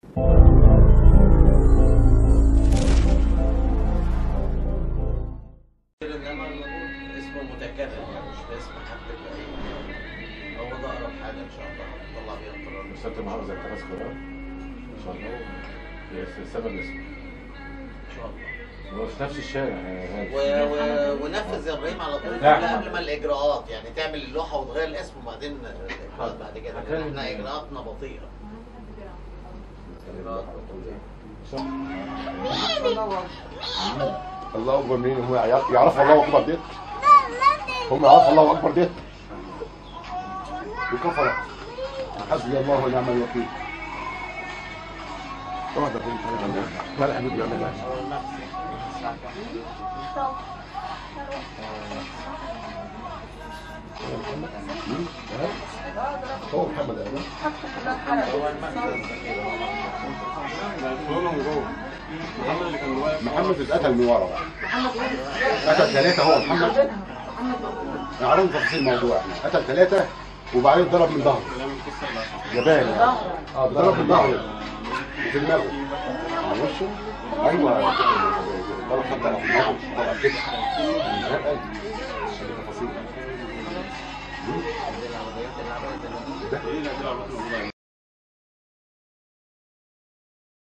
انما الموجود اسمه متكرر يعني مش باسم حد بعيد هو ده اقرب حاجه ان شاء الله نطلع بيها القرار رسالة المحافظة اتخاذ قرار إن شاء الله هي في السبب الاسم ان شاء الله هو في نفس الشارع يا و... غالي. و... ونفذ يا ابراهيم على طول نعم. قبل قبل ما الاجراءات يعني تعمل اللوحه وتغير الاسم وبعدين الاجراءات بعد كده لأن هكلم- احنا اجراءاتنا بطيئه اجراءات بطيئه صح الله اكبر مين هو يعرف يعرف الله اكبر ديت هم يعرفوا الله اكبر ديت وكفر حسبي الله ونعم الوكيل واحدة بنت لا لا حبيبي يلا لا هو محمد أبدا هو المخزن كده محمد اتقتل من ورا بقى قتل ثلاثة هو محمد نعرف تفاصيل الموضوع احنا قتل ثلاثة وبعدين ضرب من ظهره جبان يعني اه ضرب من ظهره في دماغه على وشه ايوه ضرب حتى على دماغه ضرب كده من غير قلب هذه تفاصيل دي العمليات اللي عملت ده